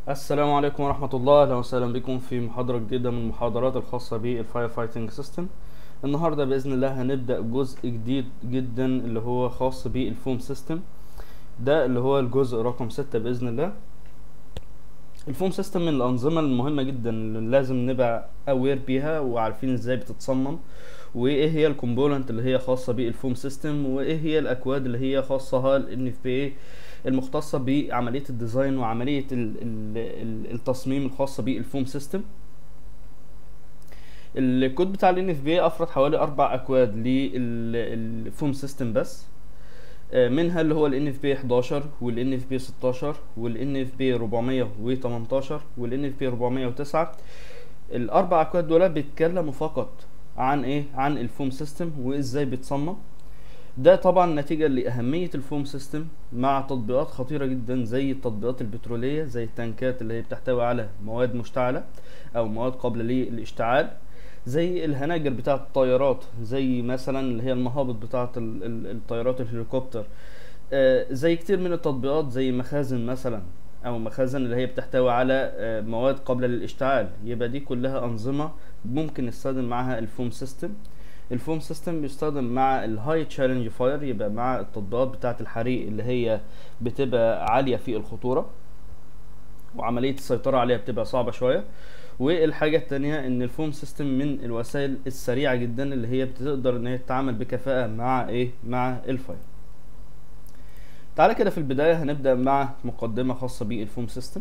السلام عليكم ورحمة الله أهلا وسهلا بكم في محاضرة جديدة من المحاضرات الخاصة بالفاير فايتنج سيستم النهاردة بإذن الله هنبدأ جزء جديد جدا اللي هو خاص بالفوم سيستم ده اللي هو الجزء رقم ستة بإذن الله الفوم سيستم من الأنظمة المهمة جدا اللي لازم نبقى أوير بيها وعارفين ازاي بتتصمم وايه هي الكومبوننت اللي هي خاصة بالفوم سيستم وايه هي الأكواد اللي هي خاصة ال NFPA المختصة بعملية الديزاين وعملية ال ال ال التصميم الخاصة بالفوم سيستم الكود بتاع ال NFPA أفرد حوالي أربع أكواد للفوم سيستم بس منها اللي هو ال NFPA 11 وال NFPA 16 وال NFPA 418 وال NFPA 409 الأربع أكواد دول بيتكلموا فقط عن إيه؟ عن الفوم سيستم وإزاي بيتصمم ده طبعا نتيجة لأهمية الفوم سيستم مع تطبيقات خطيرة جدا زي التطبيقات البترولية زي التنكات اللي هي بتحتوي على مواد مشتعلة أو مواد قابلة للاشتعال زي الهناجر بتاعة الطيارات زي مثلا اللي هي المهابط بتاعة الطيارات الهليكوبتر آه زي كتير من التطبيقات زي مخازن مثلا او مخازن اللي هي بتحتوي على آه مواد قابلة للاشتعال يبقى دي كلها انظمة ممكن نستخدم معاها الفوم سيستم الفوم سيستم بيستخدم مع الهاي تشالنج فاير يبقى مع التطبيقات بتاعة الحريق اللي هي بتبقى عالية في الخطورة وعملية السيطرة عليها بتبقى صعبة شوية والحاجة التانية ان الفوم سيستم من الوسائل السريعة جدا اللي هي بتقدر ان هي تتعامل بكفاءة مع ايه مع الفاير تعالى كده في البداية هنبدأ مع مقدمة خاصة بالفوم سيستم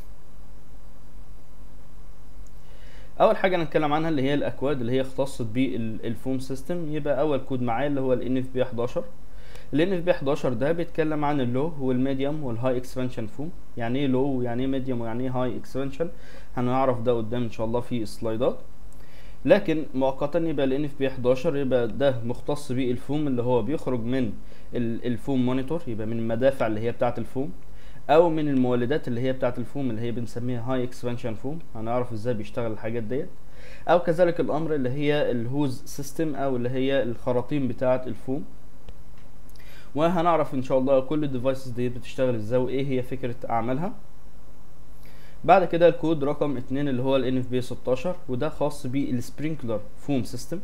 اول حاجه نتكلم عنها اللي هي الاكواد اللي هي اختصت بالفوم سيستم يبقى اول كود معايا اللي هو ال NFP 11 ال NFP 11 ده بيتكلم عن اللو والميديوم والهاي اكسبانشن فوم يعني ايه لو ويعني ايه ميديوم ويعني ايه هاي اكسبانشن هنعرف ده قدام ان شاء الله في السلايدات لكن مؤقتا يبقى ال NFP 11 يبقى ده مختص بالفوم اللي هو بيخرج من الفوم مونيتور يبقى من المدافع اللي هي بتاعه الفوم او من المولدات اللي هي بتاعه الفوم اللي هي بنسميها هاي اكسبانشن فوم هنعرف ازاي بيشتغل الحاجات ديت او كذلك الامر اللي هي الهوز سيستم او اللي هي الخراطيم بتاعه الفوم وهنعرف ان شاء الله كل الديفايسز دي بتشتغل ازاي وايه هي فكره اعمالها بعد كده الكود رقم اتنين اللي هو ال NFP 16 وده خاص بالسبرينكلر فوم سيستم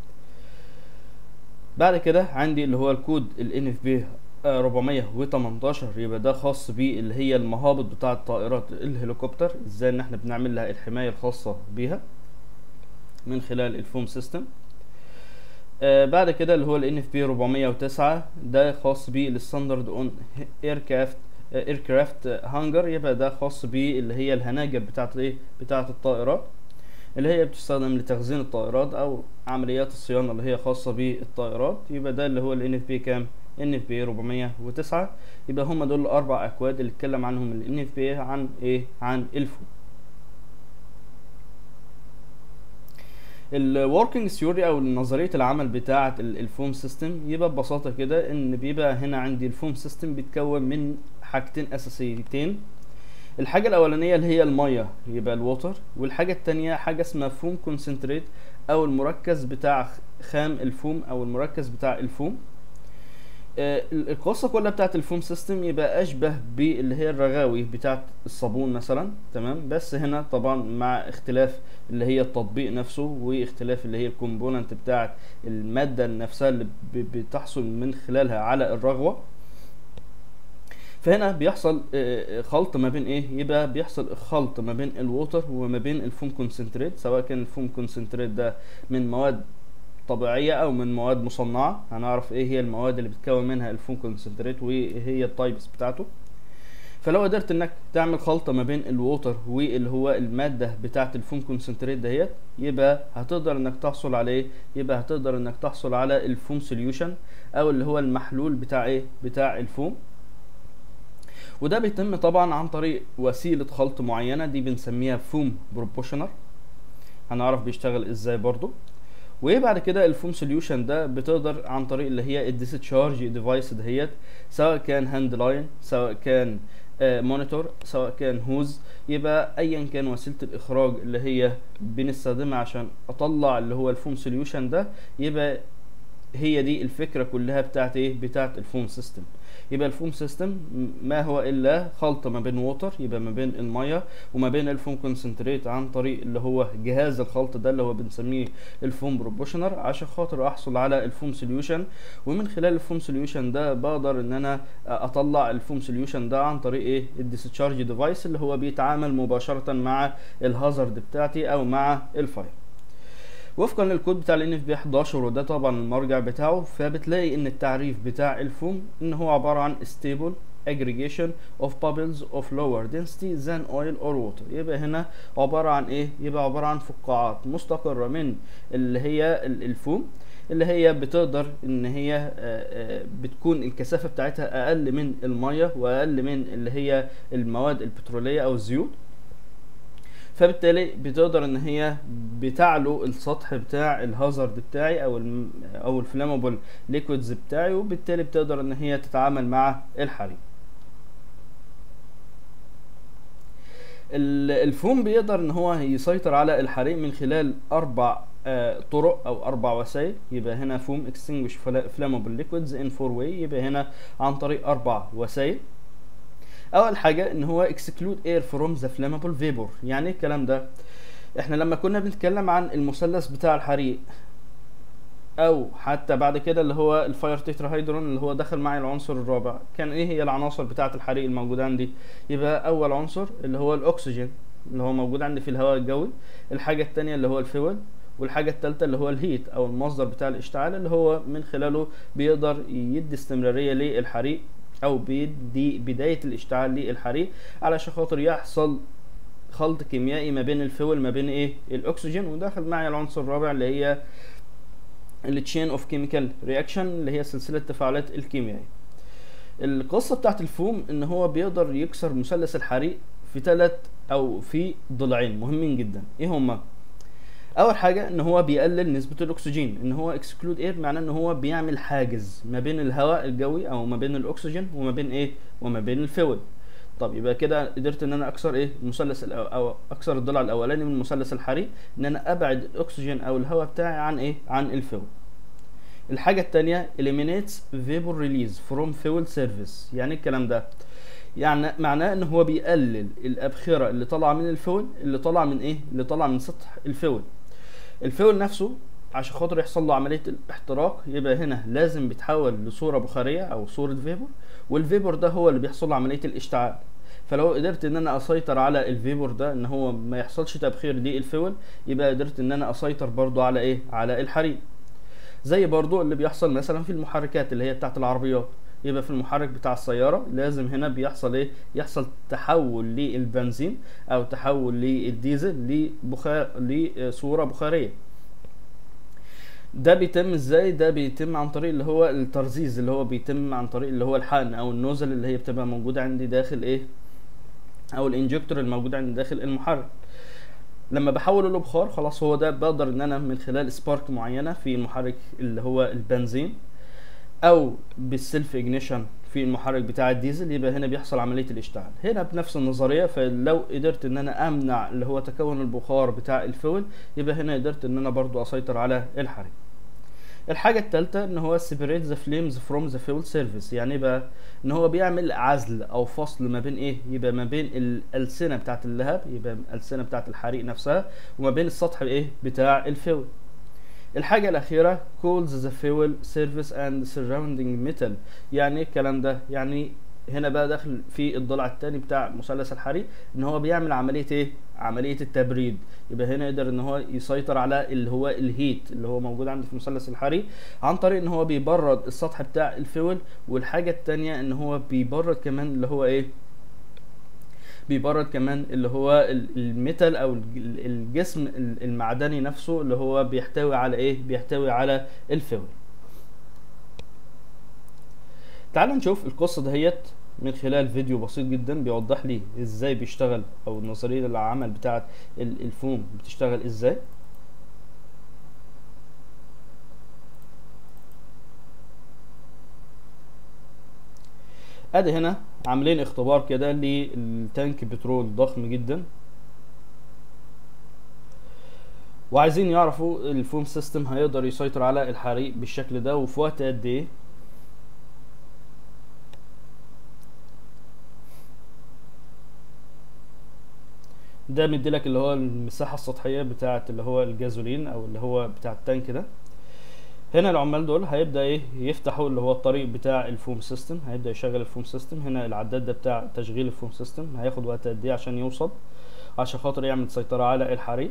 بعد كده عندي اللي هو الكود ال NFP 418 يبقى ده خاص باللي هي المهابط بتاعة طائرات الهليكوبتر ازاي ان احنا بنعمل لها الحماية الخاصة بيها من خلال الفوم سيستم آه بعد كده اللي هو ال NFP 409 ده خاص بالستاندرد اون ايركرافت ايركرافت هانجر يبقى ده خاص باللي هي الهناجر بتاعة ايه بتاعة الطائرات اللي هي بتستخدم لتخزين الطائرات او عمليات الصيانة اللي هي خاصة بالطائرات يبقى ده اللي هو ال NFP كام NFPA 409 يبقى هما دول الاربع اكواد اللي اتكلم عنهم ال NFPA عن ايه عن الفوم الوركينج ثيوري او نظريه العمل بتاعه الفوم سيستم يبقى ببساطه كده ان بيبقى هنا عندي الفوم سيستم بيتكون من حاجتين اساسيتين الحاجه الاولانيه اللي هي الميه يبقى الووتر والحاجه التانية حاجه اسمها فوم كونسنتريت او المركز بتاع خام الفوم او المركز بتاع الفوم آه القصه كلها بتاعت الفوم سيستم يبقى اشبه باللي هي الرغاوي بتاعت الصابون مثلا تمام بس هنا طبعا مع اختلاف اللي هي التطبيق نفسه واختلاف اللي هي الكومبوننت بتاعت الماده نفسها اللي بتحصل من خلالها على الرغوه فهنا بيحصل خلط ما بين ايه يبقى بيحصل خلط ما بين الووتر وما بين الفوم كونسنتريت سواء كان الفوم كونسنتريت ده من مواد طبيعية أو من مواد مصنعة هنعرف إيه هي المواد اللي بتكون منها الفوم كونسنتريت وإيه هي التايبس بتاعته فلو قدرت إنك تعمل خلطة ما بين الووتر واللي هو المادة بتاعة الفوم كونسنتريت دهيت يبقى هتقدر إنك تحصل على إيه يبقى هتقدر إنك تحصل على الفوم سوليوشن أو اللي هو المحلول بتاع إيه بتاع الفوم وده بيتم طبعا عن طريق وسيلة خلط معينة دي بنسميها فوم بروبوشنر هنعرف بيشتغل ازاي برضو وبعد كده الفوم سوليوشن ده بتقدر عن طريق اللي هي الديسشارج ديفايس دهيت سواء كان هاند لاين سواء كان مونيتور سواء كان هوز يبقى ايا كان وسيله الاخراج اللي هي بنستخدمها عشان اطلع اللي هو الفوم سوليوشن ده يبقى هي دي الفكره كلها بتاعت ايه بتاعت الفوم سيستم يبقى الفوم سيستم ما هو الا خلط ما بين ووتر يبقى ما بين الميه وما بين الفوم كونسنتريت عن طريق اللي هو جهاز الخلط ده اللي هو بنسميه الفوم بروبوشنر عشان خاطر احصل على الفوم سوليوشن ومن خلال الفوم سوليوشن ده بقدر ان انا اطلع الفوم سوليوشن ده عن طريق ايه الديسشارج ديفايس اللي هو بيتعامل مباشره مع الهازارد بتاعتي او مع الفاير وفقا للكود بتاع ال NFP 11 وده طبعا المرجع بتاعه فبتلاقي ان التعريف بتاع الفوم ان هو عبارة عن stable aggregation of bubbles of lower density than oil or water يبقى هنا عبارة عن ايه يبقى عبارة عن فقاعات مستقرة من اللي هي الفوم اللي هي بتقدر ان هي بتكون الكثافة بتاعتها اقل من المية واقل من اللي هي المواد البترولية او الزيوت فبالتالي بتقدر ان هي بتعلو السطح بتاع الهازارد بتاعي او ال او الفلامبل ليكويدز بتاعي وبالتالي بتقدر ان هي تتعامل مع الحريق الفوم بيقدر ان هو يسيطر على الحريق من خلال اربع طرق او اربع وسائل يبقى هنا فوم اكستنجوش فلامبل ليكويدز ان فور واي يبقى هنا عن طريق اربع وسائل اول حاجه ان هو اكسكلود اير فروم ذا فلامبل فيبور يعني ايه الكلام ده احنا لما كنا بنتكلم عن المثلث بتاع الحريق او حتى بعد كده اللي هو الفاير تيتراهيدرون اللي هو دخل معي العنصر الرابع كان ايه هي العناصر بتاعه الحريق الموجوده عندي يبقى اول عنصر اللي هو الاكسجين اللي هو موجود عندي في الهواء الجوي الحاجه الثانيه اللي هو الفيول والحاجة الثالثة اللي هو الهيت أو المصدر بتاع الاشتعال اللي هو من خلاله بيقدر يدي استمرارية للحريق او بيدي بدايه الاشتعال للحريق علشان خاطر يحصل خلط كيميائي ما بين الفول ما بين ايه الاكسجين وداخل معي العنصر الرابع اللي هي التشين اوف كيميكال رياكشن اللي هي سلسله التفاعلات الكيميائيه القصه بتاعت الفوم ان هو بيقدر يكسر مثلث الحريق في ثلاث او في ضلعين مهمين جدا ايه هما اول حاجه ان هو بيقلل نسبه الاكسجين ان هو اكسكلود اير معناه ان هو بيعمل حاجز ما بين الهواء الجوي او ما بين الاكسجين وما بين ايه وما بين الفويل طب يبقى كده قدرت ان انا اكسر ايه المثلث او اكسر الضلع الاولاني من مثلث الحريق ان انا ابعد الاكسجين او الهواء بتاعي عن ايه عن الفويل الحاجه الثانيه eliminates vapor release from fuel surface يعني الكلام ده يعني معناه ان هو بيقلل الابخره اللي طالعه من الفول اللي طالعه من ايه اللي طالعه من سطح الفول الفول نفسه عشان خاطر يحصل له عمليه الاحتراق يبقى هنا لازم بيتحول لصوره بخاريه او صوره فيبور والفيبور ده هو اللي بيحصل له عمليه الاشتعال فلو قدرت ان انا اسيطر على الفيبور ده ان هو ما يحصلش تبخير للفول يبقى قدرت ان انا اسيطر برضو على ايه على الحريق زي برضو اللي بيحصل مثلا في المحركات اللي هي بتاعت العربيات يبقى في المحرك بتاع السياره لازم هنا بيحصل ايه يحصل تحول للبنزين او تحول للديزل لبخار لصوره بخاريه ده بيتم ازاي ده بيتم عن طريق اللي هو الترزيز اللي هو بيتم عن طريق اللي هو الحقن او النوزل اللي هي بتبقى موجوده عندي داخل ايه او الانجكتور الموجود عندي داخل المحرك لما بحوله لبخار خلاص هو ده بقدر ان انا من خلال سبارك معينه في المحرك اللي هو البنزين او بالسيلف اجنيشن في المحرك بتاع الديزل يبقى هنا بيحصل عمليه الاشتعال هنا بنفس النظريه فلو قدرت ان انا امنع اللي هو تكون البخار بتاع الفول يبقى هنا قدرت ان انا برضو اسيطر على الحريق الحاجة التالتة ان هو separate the flames from the fuel surface يعني بقى ان هو بيعمل عزل او فصل ما بين ايه يبقى ما بين الالسنة بتاعت اللهب يبقى الالسنة بتاعت الحريق نفسها وما بين السطح ايه بتاع الفول الحاجة الأخيرة cools the fuel surface and surrounding metal يعني ايه الكلام ده يعني هنا بقى داخل في الضلع الثاني بتاع مثلث الحريق ان هو بيعمل عمليه ايه عمليه التبريد يبقى هنا يقدر ان هو يسيطر على اللي هو الهيت اللي هو موجود عندي في مثلث الحريق عن طريق ان هو بيبرد السطح بتاع الفيول والحاجه الثانيه ان هو بيبرد كمان اللي هو ايه بيبرد كمان اللي هو الميتال او الجسم المعدني نفسه اللي هو بيحتوي على ايه بيحتوي على الفيول تعال نشوف القصه دهيت من خلال فيديو بسيط جدا بيوضح لي ازاي بيشتغل او نظريه العمل بتاعه الفوم بتشتغل ازاي ادي هنا عاملين اختبار كده للتانك بترول ضخم جدا وعايزين يعرفوا الفوم سيستم هيقدر يسيطر على الحريق بالشكل ده وفي وقت قد ايه ده مديلك اللي هو المساحه السطحيه بتاعه اللي هو الجازولين او اللي هو بتاع التانك ده هنا العمال دول هيبدا ايه يفتحوا اللي هو الطريق بتاع الفوم سيستم هيبدا يشغل الفوم سيستم هنا العداد ده بتاع تشغيل الفوم سيستم هياخد وقت قد ايه عشان يوصل عشان خاطر يعمل سيطره على الحريق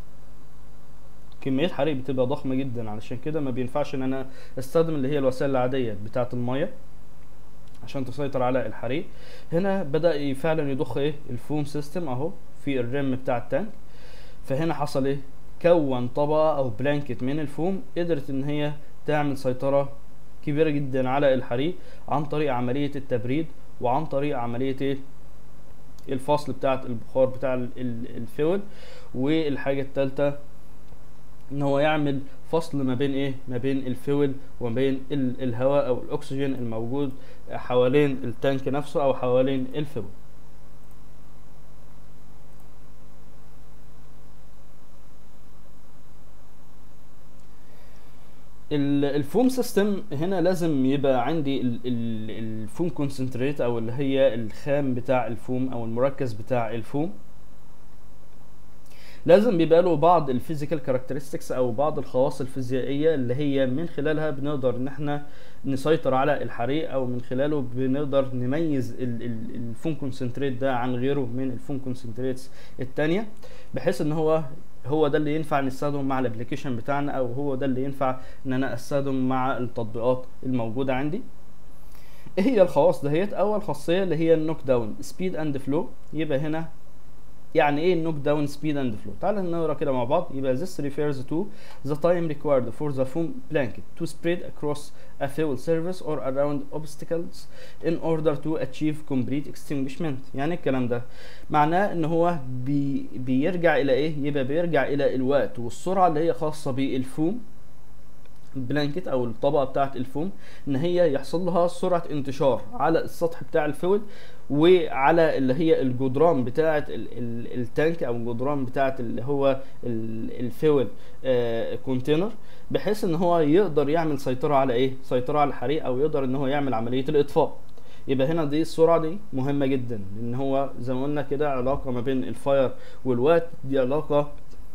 كميه حريق بتبقى ضخمه جدا علشان كده ما بينفعش ان انا استخدم اللي هي الوسائل العاديه بتاعه الميه عشان تسيطر على الحريق هنا بدا فعلا يضخ ايه الفوم سيستم اهو في الرم بتاع التانك فهنا حصل ايه كون طبقه او بلانكت من الفوم قدرت ان هي تعمل سيطره كبيره جدا على الحريق عن طريق عمليه التبريد وعن طريق عمليه ايه الفصل بتاعه البخار بتاع الفيول والحاجه الثالثه ان هو يعمل فصل ما بين ايه ما بين الفيول وما بين الهواء او الاكسجين الموجود حوالين التانك نفسه او حوالين الفيول الفوم سيستم هنا لازم يبقى عندي الفوم كونسنتريت او اللي هي الخام بتاع الفوم او المركز بتاع الفوم لازم بيبقى له بعض الفيزيكال كاركترستكس او بعض الخواص الفيزيائيه اللي هي من خلالها بنقدر ان احنا نسيطر على الحريق او من خلاله بنقدر نميز الفوم كونسنتريت ده عن غيره من الفوم كونسنتريتس التانية بحيث ان هو هو ده اللي ينفع نستخدمه مع الابلكيشن بتاعنا او هو ده اللي ينفع ان انا استخدمه مع التطبيقات الموجوده عندي ايه هي الخواص دهيت اول خاصيه اللي هي النوك داون سبيد اند فلو يبقى هنا يعني ايه النوك داون سبيد اند فلو تعال نقرا كده مع بعض يبقى this refers to the time required for the foam blanket to spread across a fuel surface or around obstacles in order to achieve complete extinguishment يعني الكلام ده معناه ان هو بي بيرجع الى ايه يبقى بيرجع الى الوقت والسرعه اللي هي خاصه بالفوم بلانكت او الطبقه بتاعه الفوم ان هي يحصل لها سرعه انتشار على السطح بتاع الفويل وعلى اللي هي الجدران بتاعه التانك او الجدران بتاعه اللي هو الفويل آه كونتينر بحيث ان هو يقدر يعمل سيطره على ايه سيطره على الحريق او يقدر ان هو يعمل عمليه الاطفاء يبقى هنا دي السرعه دي مهمه جدا لان هو زي ما قلنا كده علاقه ما بين الفاير والوقت دي علاقه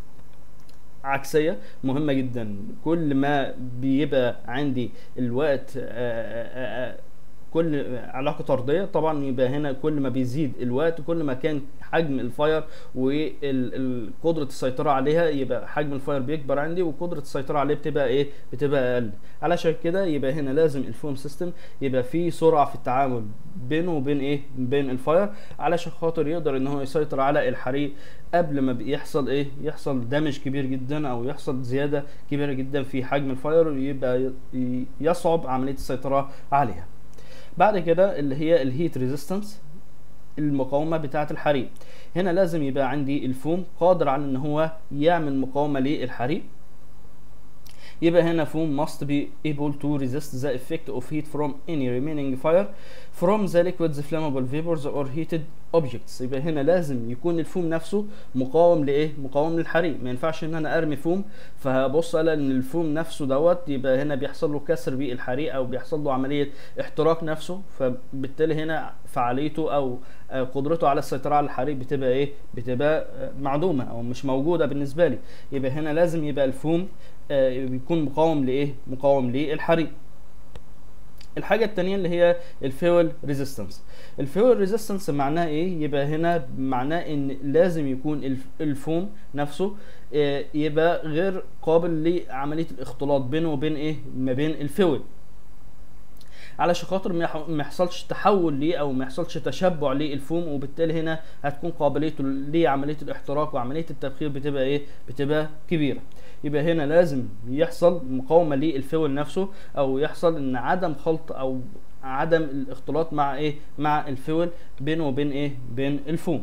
عكسيه مهمه جدا كل ما بيبقى عندي الوقت آآ آآ كل علاقه طرديه طبعا يبقى هنا كل ما بيزيد الوقت كل ما كان حجم الفاير وقدره السيطره عليها يبقى حجم الفاير بيكبر عندي وقدره السيطره عليه بتبقى ايه بتبقى اقل علشان كده يبقى هنا لازم الفوم سيستم يبقى فيه سرعه في التعامل بينه وبين ايه بين الفاير علشان خاطر يقدر ان هو يسيطر على الحريق قبل ما يحصل ايه يحصل دامج كبير جدا او يحصل زياده كبيره جدا في حجم الفاير ويبقى يصعب عمليه السيطره عليها بعد كده اللي هي الهيت ريزيستنس المقاومه بتاعه الحريق هنا لازم يبقى عندي الفوم قادر على ان هو يعمل مقاومه للحريق يبقى هنا foam must be able to resist the effect of heat from any remaining fire from the liquids flammable vapors or heated objects يبقى هنا لازم يكون الفوم نفسه مقاوم لايه مقاوم للحريق ما ينفعش ان انا ارمي فوم فهبص على ان الفوم نفسه دوت يبقى هنا بيحصل له كسر بالحريق او بيحصل له عمليه احتراق نفسه فبالتالي هنا فعاليته او قدرته على السيطره على الحريق بتبقى ايه بتبقى معدومه او مش موجوده بالنسبه لي يبقى هنا لازم يبقى الفوم بيكون مقاوم لايه مقاوم للحريق الحاجة التانية اللي هي الفيول ريزيستنس الفيول ريزيستنس معناه ايه يبقى هنا معناه ان لازم يكون الفوم نفسه يبقى غير قابل لعملية الاختلاط بينه وبين ايه ما بين الفيول علشان خاطر ما يحصلش تحول ليه او ما يحصلش تشبع للفوم وبالتالي هنا هتكون قابليته لعمليه الاحتراق وعمليه التبخير بتبقى ايه بتبقى كبيره يبقى هنا لازم يحصل مقاومه للفيول نفسه او يحصل ان عدم خلط او عدم الاختلاط مع ايه مع الفيول بينه وبين ايه بين الفوم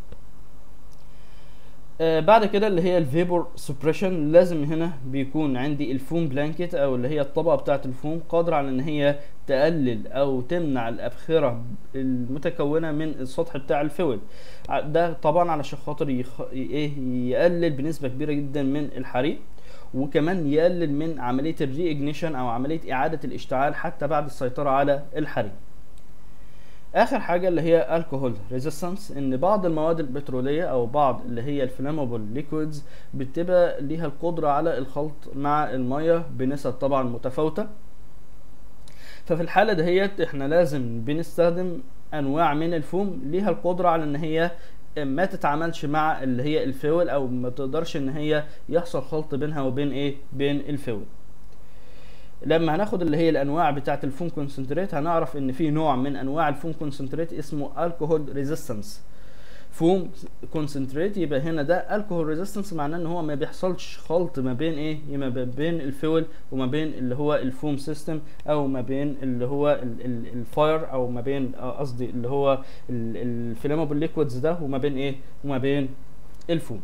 آه بعد كده اللي هي الفيبور سبريشن لازم هنا بيكون عندي الفوم بلانكت او اللي هي الطبقه بتاعه الفوم قادره على ان هي تقلل او تمنع الابخره المتكونه من السطح بتاع الفويل ده طبعا علشان خاطر يخ... ايه يقلل بنسبه كبيره جدا من الحريق وكمان يقلل من عمليه الري اجنيشن او عمليه اعاده الاشتعال حتى بعد السيطره على الحريق اخر حاجه اللي هي الكحول ريزيستنس ان بعض المواد البتروليه او بعض اللي هي الفلامبل ليكويدز بتبقى ليها القدره على الخلط مع الميه بنسب طبعا متفاوته ففي الحاله دهيت احنا لازم بنستخدم انواع من الفوم ليها القدره على ان هي ما تتعاملش مع اللي هي الفيول او ما تقدرش ان هي يحصل خلط بينها وبين ايه بين الفيول لما هناخد اللي هي الانواع بتاعه الفوم كونسنتريت هنعرف ان في نوع من انواع الفوم كونسنتريت اسمه الكحول ريزيستنس فوم كونسنتريت يبقى هنا ده الكحول ريزيستنس معناه ان هو ما بيحصلش خلط ما بين ايه ما بين الفيول وما بين اللي هو الفوم سيستم او ما بين اللي هو الفاير او ما بين قصدي اللي هو الفلامبل ليكويدز ده وما بين ايه وما بين الفوم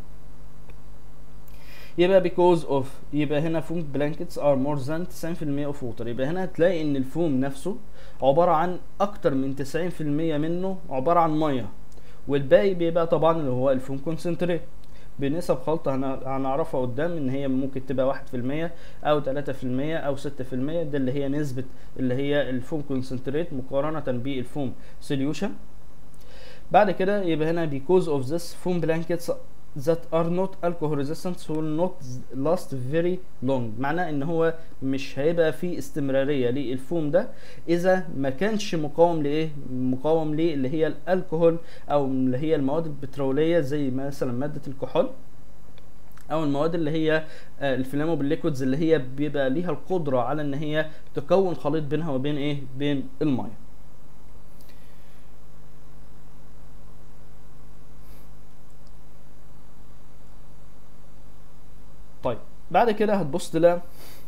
يبقى because of يبقى هنا foam blankets are more than 90% of water يبقى هنا هتلاقي ان الفوم نفسه عبارة عن اكتر من 90% منه عبارة عن مية والباقي بيبقى طبعا اللي هو الفوم كونسنتريت بنسب خلط هنعرفها قدام ان هي ممكن تبقى واحد في المية او تلاتة في المية او ستة في المية ده اللي هي نسبة اللي هي الفوم كونسنتريت مقارنة بالفوم سوليوشن بعد كده يبقى هنا because of this foam blankets that are not alcohol resistant will not last very long معناه ان هو مش هيبقى فيه استمراريه للفوم ده اذا ما كانش مقاوم لايه مقاوم ليه اللي هي الالكوهول او اللي هي المواد البتروليه زي مثلا ماده الكحول او المواد اللي هي الفلامبل ليكويدز اللي هي بيبقى ليها القدره على ان هي تكون خليط بينها وبين ايه بين الميه طيب بعد كده هتبص تلاقي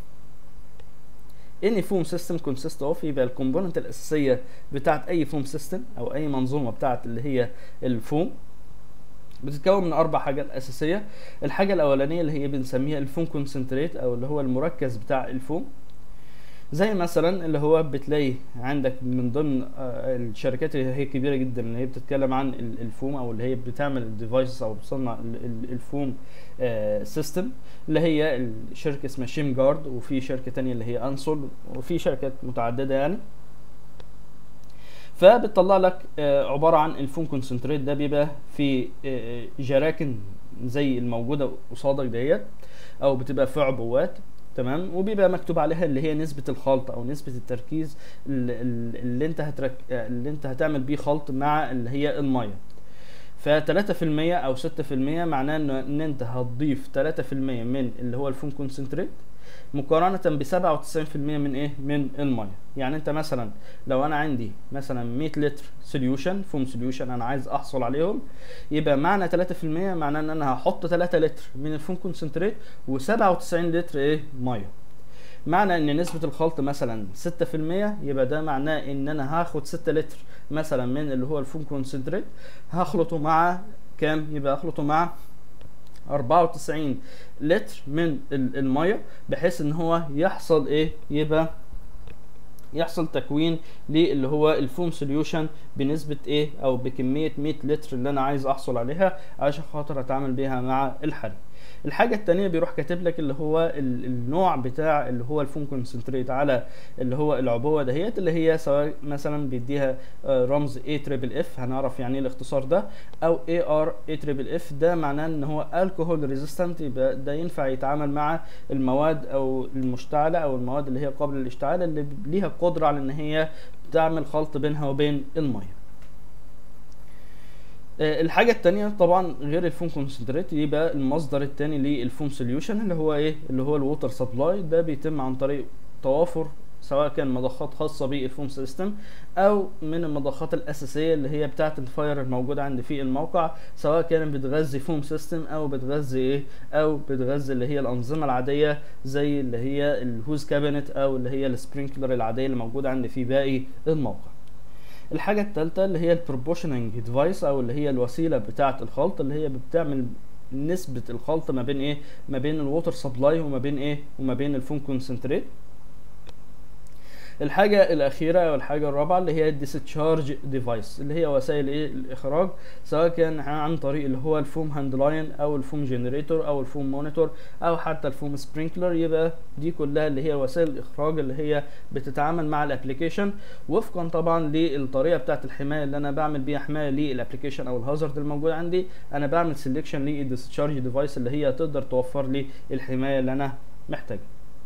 ان فوم سيستم كونسيست اوف يبقى الكومبوننت الاساسيه بتاعت اي فوم سيستم او اي منظومه بتاعت اللي هي الفوم بتتكون من اربع حاجات اساسيه الحاجه الاولانيه اللي هي بنسميها الفوم كونسنتريت او اللي هو المركز بتاع الفوم زي مثلا اللي هو بتلاقي عندك من ضمن الشركات اللي هي كبيره جدا اللي هي بتتكلم عن الفوم او اللي هي بتعمل الديفايسز او بتصنع الفوم سيستم اللي هي الشركه اسمها شيم جارد وفي شركه تانية اللي هي انسول وفي شركات متعدده يعني فبتطلع لك عباره عن الفوم كونسنتريت ده بيبقى في جراكن زي الموجوده قصادك ديت او بتبقى في عبوات تمام وبيبقى مكتوب عليها اللي هي نسبة الخلط او نسبة التركيز اللي, اللي انت هترك اللي انت هتعمل بيه خلط مع اللي هي المية ف 3% او 6% معناه ان ان انت هتضيف 3% من اللي هو الفوم كونسنتريت مقارنة ب 97% من ايه؟ من المية، يعني انت مثلا لو انا عندي مثلا 100 لتر سوليوشن فوم سوليوشن انا عايز احصل عليهم يبقى معنى 3% معناه ان انا هحط 3 لتر من الفوم كونسنتريت و97 لتر ايه؟ مية. معنى ان نسبة الخلط مثلا 6% يبقى ده معناه ان انا هاخد 6 لتر مثلا من اللي هو الفوم كونسنتريت هخلطه مع كام؟ يبقى اخلطه مع 94 لتر من الميه بحيث ان هو يحصل ايه يبقى يحصل تكوين للي هو الفوم سوليوشن بنسبة ايه او بكمية 100 لتر اللي انا عايز احصل عليها عشان خاطر اتعامل بيها مع الحرق الحاجة التانية بيروح كاتب لك اللي هو النوع بتاع اللي هو الفوم كونسنتريت على اللي هو العبوة دهيت اللي هي سواء مثلا بيديها رمز A تريبل اف هنعرف يعني ايه الاختصار ده او AR A تريبل اف ده معناه ان هو الكحول ريزيستنت يبقى ده ينفع يتعامل مع المواد او المشتعلة او المواد اللي هي قابلة للاشتعال اللي ليها قدرة على ان هي تعمل خلط بينها وبين المية الحاجة التانية طبعا غير الفوم كونسنتريت يبقى المصدر التاني للفوم سوليوشن اللي هو ايه اللي هو الووتر سبلاي ده بيتم عن طريق توافر سواء كان مضخات خاصة بالفوم سيستم او من المضخات الاساسية اللي هي بتاعة الفاير الموجودة عند في الموقع سواء كان بتغذي فوم سيستم او بتغذي ايه او بتغذي اللي هي الانظمة العادية زي اللي هي الهوز كابينت او اللي هي السبرينكلر العادية اللي موجودة عند في باقي الموقع الحاجة التالتة اللي هي البروبوشننج ديفايس او اللي هي الوسيلة بتاعة الخلط اللي هي بتعمل نسبة الخلط ما بين ايه ما بين الووتر سبلاي وما بين ايه وما بين الفوم كونسنتريت الحاجة الأخيرة أو الحاجة الرابعة اللي هي الديسشارج ديفايس اللي هي وسائل إيه الإخراج سواء كان عن طريق اللي هو الفوم هاند لاين أو الفوم جنريتور أو الفوم مونيتور أو حتى الفوم سبرينكلر يبقى دي كلها اللي هي وسائل الإخراج اللي هي بتتعامل مع الأبلكيشن وفقا طبعا للطريقة بتاعة الحماية اللي أنا بعمل بيها حماية للأبلكيشن أو الهازارد الموجود عندي أنا بعمل سيلكشن للديسشارج ديفايس اللي هي تقدر توفر لي الحماية اللي أنا محتاجها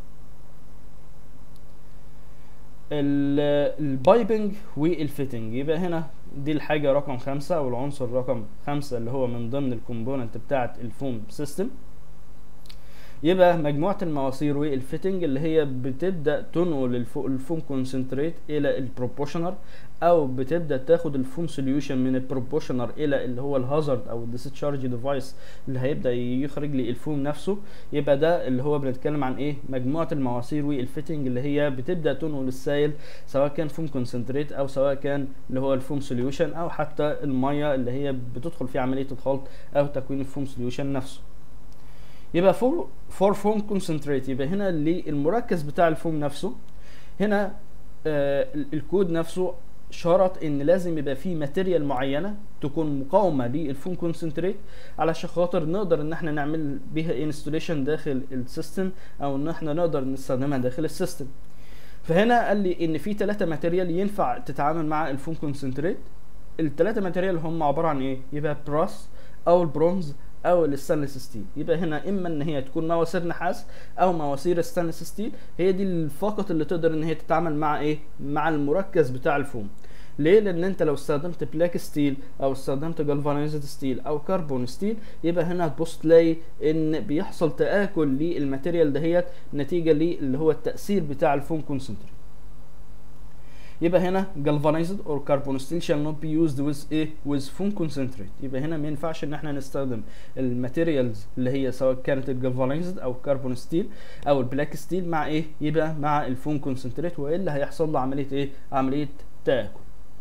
البايبنج والفيتنج يبقى هنا دي الحاجة رقم خمسة أو العنصر رقم خمسة اللي هو من ضمن الكومبوننت بتاعة الفوم سيستم يبقى مجموعة المواسير والفيتنج اللي هي بتبدأ تنقل الفوم كونسنتريت إلى البروبوشنر أو بتبدأ تاخد الفوم سوليوشن من البروبوشنر إلى اللي هو الهازارد أو الديسشارج ديفايس اللي هيبدأ يخرج لي الفوم نفسه يبقى ده اللي هو بنتكلم عن إيه مجموعة المواسير والفيتنج اللي هي بتبدأ تنقل السائل سواء كان فوم كونسنتريت أو سواء كان اللي هو الفوم سوليوشن أو حتى المية اللي هي بتدخل في عملية الخلط أو تكوين الفوم سوليوشن نفسه يبقى فور فور فوم كونسنتريت يبقى هنا اللي المركز بتاع الفوم نفسه هنا آه الكود نفسه شرط ان لازم يبقى فيه ماتيريال معينه تكون مقاومه للفوم كونسنتريت علشان خاطر نقدر ان احنا نعمل بيها انستوليشن داخل السيستم او ان احنا نقدر نستخدمها داخل السيستم فهنا قال لي ان في ثلاثه ماتيريال ينفع تتعامل مع الفوم كونسنتريت الثلاثه ماتيريال هم عباره عن ايه يبقى براس او البرونز او الستانلس ستيل يبقى هنا اما ان هي تكون مواسير نحاس او مواسير ستانلس ستيل هي دي فقط اللي تقدر ان هي تتعامل مع ايه مع المركز بتاع الفوم ليه لان انت لو استخدمت بلاك ستيل او استخدمت جالفانيزد ستيل او كربون ستيل يبقى هنا هتبص تلاقي ان بيحصل تاكل للماتيريال دهيت نتيجه للي هو التاثير بتاع الفوم كونسنتريت يبقى هنا galvanized or carbon steel shall not be used with ايه with foam concentrate يبقى هنا ما ينفعش ان احنا نستخدم الماتيريالز اللي هي سواء كانت الجالفانيزد او كربون ستيل او البلاك ستيل مع ايه يبقى مع الفوم كونسنتريت والا هيحصل له عمليه ايه عمليه تاكل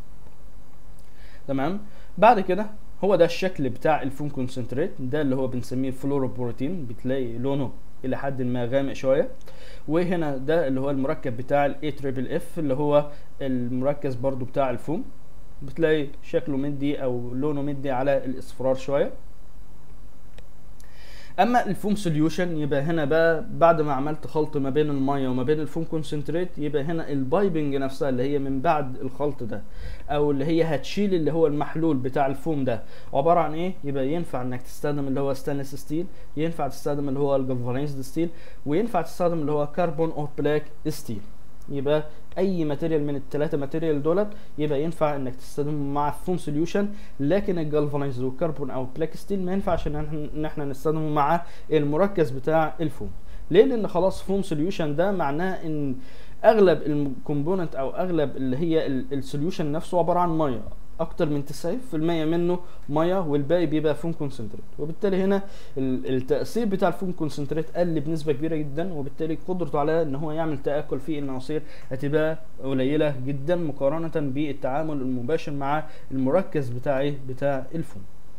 تمام بعد كده هو ده الشكل بتاع الفوم كونسنتريت ده اللي هو بنسميه فلوروبروتين بتلاقي لونه الى حد ما غامق شويه وهنا ده اللي هو المركب بتاع الاي تريبل اف اللي هو المركز برضو بتاع الفوم بتلاقي شكله مدي او لونه مدي على الاصفرار شويه اما الفوم سوليوشن يبقى هنا بقى بعد ما عملت خلط ما بين الميه وما بين الفوم كونسنتريت يبقى هنا البايبنج نفسها اللي هي من بعد الخلط ده او اللي هي هتشيل اللي هو المحلول بتاع الفوم ده عباره عن ايه يبقى ينفع انك تستخدم اللي هو ستانلس ستيل ينفع تستخدم اللي هو الجالفانيزد ستيل وينفع تستخدم اللي هو كربون اور بلاك ستيل يبقى اي ماتيريال من الثلاثه ماتيريال دولت يبقى ينفع انك تستخدمه مع الفوم سوليوشن لكن الجالفانيزد والكربون او بلاك ستيل ما ينفعش ان احنا نستخدمه مع المركز بتاع الفوم ليه لان خلاص فوم سوليوشن ده معناه ان اغلب الكومبوننت او اغلب اللي هي السوليوشن نفسه عباره عن ميه اكتر من 90% منه ميه والباقي بيبقى فوم كونسنتريت وبالتالي هنا التاثير بتاع الفوم كونسنتريت قل بنسبه كبيره جدا وبالتالي قدرته على ان هو يعمل تاكل في المواسير هتبقى قليله جدا مقارنه بالتعامل المباشر مع المركز بتاع ايه بتاع الفوم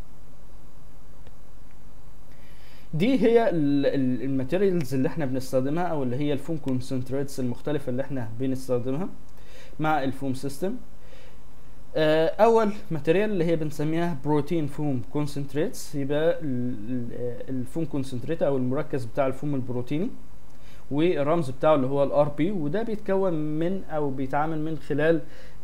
دي هي الماتيريالز اللي احنا بنستخدمها او اللي هي الفوم كونسنتريتس المختلفه اللي احنا بنستخدمها مع الفوم سيستم اول ماتيريال اللي هي بنسميها بروتين فوم كونسنتريتس يبقى الفوم كونسنتريت او المركز بتاع الفوم البروتيني والرمز بتاعه اللي هو الار بي وده بيتكون من او بيتعامل من خلال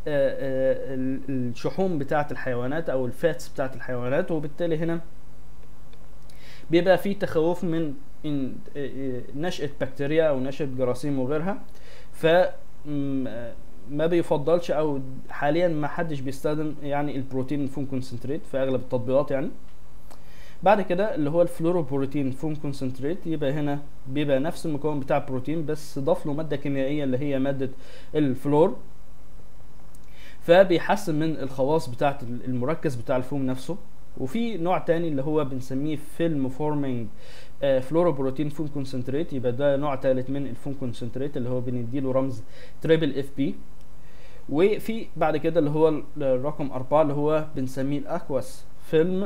الشحوم بتاعه الحيوانات او الفاتس بتاعه الحيوانات وبالتالي هنا بيبقى في تخوف من إن نشأة بكتيريا او نشأة جراثيم وغيرها ف ما بيفضلش او حاليا ما حدش بيستخدم يعني البروتين فوم كونسنتريت في اغلب التطبيقات يعني بعد كده اللي هو الفلوروبروتين فوم كونسنتريت يبقى هنا بيبقى نفس المكون بتاع البروتين بس ضاف له ماده كيميائيه اللي هي ماده الفلور فبيحسن من الخواص بتاعه المركز بتاع الفوم نفسه وفي نوع تاني اللي هو بنسميه فيلم فورمينج فلوروبروتين فوم كونسنتريت يبقى ده نوع ثالث من الفوم كونسنتريت اللي هو بنديله رمز تريبل اف بي وفي بعد كده اللي هو الرقم أربعة اللي هو بنسميه الأكواس فيلم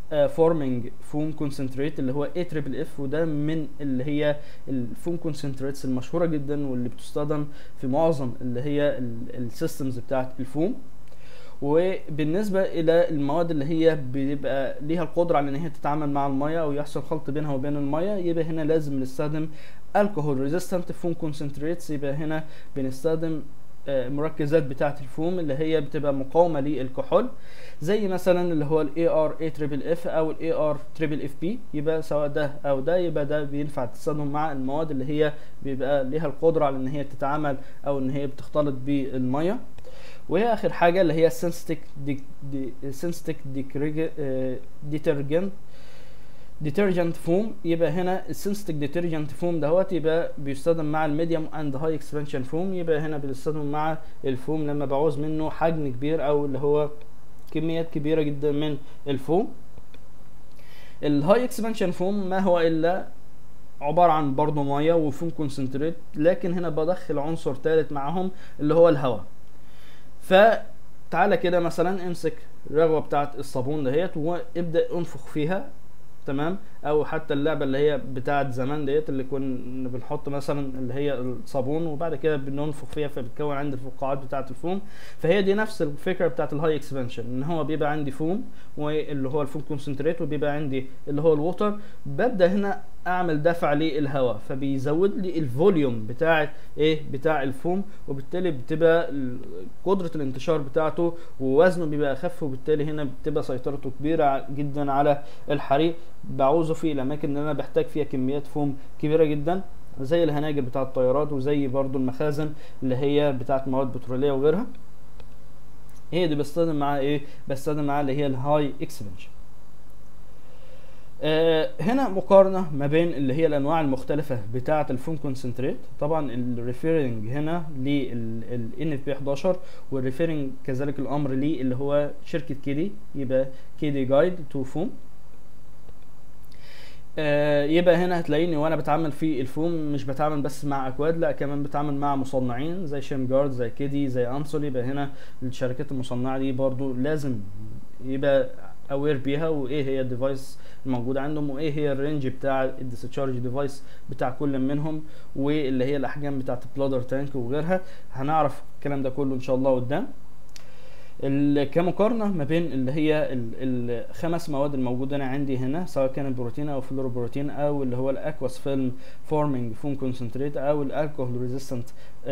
فورمينج فوم كونسنتريت اللي هو A تريبل اف وده من اللي هي الفوم كونسنتريتس المشهوره جدا واللي بتستخدم في معظم اللي هي السيستمز بتاعت الفوم وبالنسبه الى المواد اللي هي بيبقى ليها القدره على ان هي تتعامل مع الميه او يحصل خلط بينها وبين الميه يبقى هنا لازم نستخدم الكحول ريزيستنت فوم كونسنتريتس يبقى هنا بنستخدم مركزات بتاعه الفوم اللي هي بتبقى مقاومه للكحول زي مثلا اللي هو الاي ار اي تريبل اف او الاي ار تريبل اف بي يبقى سواء ده او ده يبقى ده بينفع تستخدم مع المواد اللي هي بيبقى ليها القدره على ان هي تتعامل او ان هي بتختلط بالميه وهي اخر حاجه اللي هي سنسيتك دي سنسيتك ديترجنت ديترجنت فوم يبقى هنا السنسيتك ديترجنت فوم دهوت يبقى بيستخدم مع الميديوم اند هاي اكسبانشن فوم يبقى هنا بيستخدم مع الفوم لما بعوز منه حجم كبير او اللي هو كميات كبيره جدا من الفوم الهاي اكسبانشن فوم ما هو الا عبارة عن برضه مية وفوم كونسنتريت لكن هنا بدخل عنصر ثالث معاهم اللي هو الهواء فتعالى كده مثلا امسك الرغوه بتاعت الصابون دهيت وابدا انفخ فيها تمام او حتى اللعبه اللي هي بتاعت زمان ديت اللي كنا بنحط مثلا اللي هي الصابون وبعد كده بننفخ فيها فبتكون عندي الفقاعات بتاعت الفوم فهي دي نفس الفكره بتاعت الهاي اكسبانشن ان هو بيبقى عندي فوم واللي هو الفوم كونسنتريت وبيبقى عندي اللي هو الووتر ببدا هنا اعمل دفع للهواء فبيزود لي الفوليوم بتاع ايه بتاع الفوم وبالتالي بتبقى قدره الانتشار بتاعته ووزنه بيبقى اخف وبالتالي هنا بتبقى سيطرته كبيره جدا على الحريق بعوزه في الاماكن اللي انا بحتاج فيها كميات فوم كبيره جدا زي الهناجر بتاعه الطيارات وزي برضو المخازن اللي هي بتاعه مواد بتروليه وغيرها هي دي بستخدم معاها ايه بستخدم معاها اللي هي الهاي اكسبنشن آه هنا مقارنة ما بين اللي هي الأنواع المختلفة بتاعة الفوم كونسنتريت طبعا الريفيرنج هنا لل NFP 11 والريفيرنج كذلك الأمر ليه اللي هو شركة كيدي يبقى كيدي جايد تو فوم آه يبقى هنا هتلاقيني وانا بتعامل في الفوم مش بتعامل بس مع اكواد لا كمان بتعامل مع مصنعين زي شيم جارد زي كيدي زي انسول يبقى هنا الشركات المصنعه دي برضو لازم يبقى اوير بيها وايه هي الديفايس الموجوده عندهم وايه هي الرينج بتاع الديسشارج ديفايس بتاع كل منهم واللي هي الاحجام بتاعه البلادر تانك وغيرها هنعرف الكلام ده كله ان شاء الله قدام كمقارنة ما بين اللي هي الخمس مواد الموجودة أنا عندي هنا سواء كان البروتين أو فلوروبروتين أو اللي هو الأكواس فيلم فورمينج فوم كونسنتريت أو الألكوهول ريزيستنت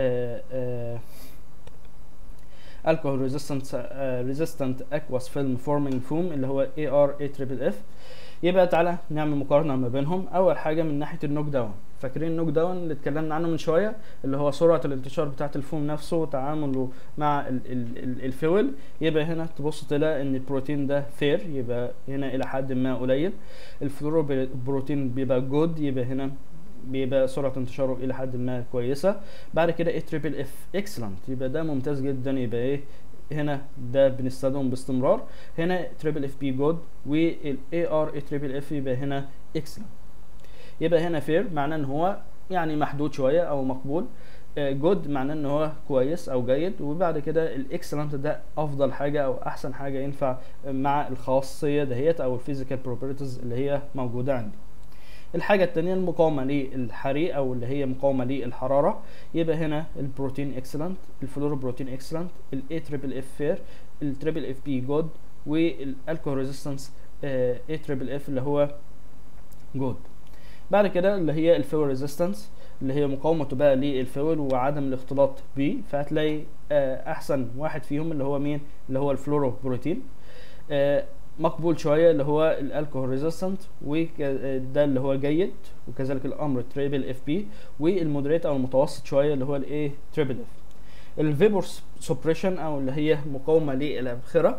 الكوهول ريزيستنت ريزيستنت اكواس فيلم فورمينج فوم اللي هو اي ار اي تريبل اف يبقى تعالى نعمل مقارنه ما بينهم اول حاجه من ناحيه النوك داون فاكرين النوك داون اللي اتكلمنا عنه من شويه اللي هو سرعه الانتشار بتاعه الفوم نفسه وتعامله مع ال ال ال الفيول يبقى هنا تبص تلاقي ان البروتين ده فير يبقى هنا الى حد ما قليل الفلوروبروتين بيبقى جود يبقى هنا بيبقى سرعه انتشاره الى حد ما كويسه بعد كده اي تريبل اف اكسلنت يبقى ده ممتاز جدا يبقى ايه هنا ده بنستخدمه باستمرار هنا تريبل اف بي جود والاي ار اي تريبل اف يبقى هنا اكسلنت يبقى هنا فير معناه ان هو يعني محدود شويه او مقبول جود معناه ان هو كويس او جيد وبعد كده الاكسلنت ده افضل حاجه او احسن حاجه ينفع مع الخاصيه دهيت او الفيزيكال بروبرتيز اللي هي موجوده عندي الحاجة التانية المقاومة للحريق أو اللي هي مقاومة للحرارة يبقى هنا البروتين اكسلنت الفلوروبروتين اكسلنت الاي تريبل اف فير التريبل اف بي جود والالكوهول ريزيستنس اي تريبل اف اللي هو جود بعد كده اللي هي الفيول ريزيستنس اللي هي مقاومته بقى للفيول وعدم الاختلاط بيه فهتلاقي احسن واحد فيهم اللي هو مين اللي هو الفلوروبروتين مقبول شويه اللي هو الالكوهول ريزيستنت وده اللي هو جيد وكذلك الامر تريبل اف بي والمودريت او المتوسط شويه اللي هو الاي تريبل اف الفيبور سوبريشن او اللي هي مقاومه للابخره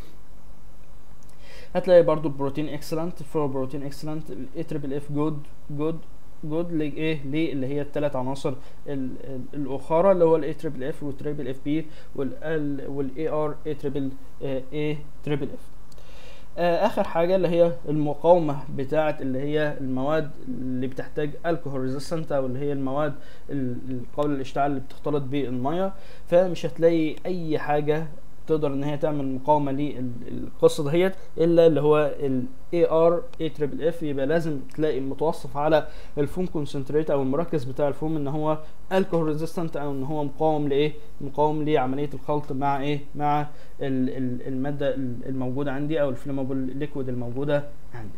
هتلاقي برضو البروتين اكسلنت الفلور بروتين اكسلنت الاي تريبل اف جود جود جود لايه ليه اللي هي الثلاث عناصر الاخرى اللي هو الاي تريبل اف والتريبل اف بي والاي ار اي تريبل اي تريبل اف اخر حاجه اللي هي المقاومه بتاعه اللي هي المواد اللي بتحتاج الكحول ريزيستنت او اللي هي المواد قبل الاشتعال اللي بتختلط بالميه فمش هتلاقي اي حاجه تقدر ان هي تعمل مقاومه للقصه دهيت الا اللي هو ال AR A triple F يبقى لازم تلاقي متوصف على الفوم كونسنتريت او المركز بتاع الفوم ان هو الكحول ريزيستنت او ان هو مقاوم لايه مقاوم لعمليه الخلط مع ايه مع ال- ال- الماده الموجوده عندي او الفليمابل ليكويد الموجوده عندي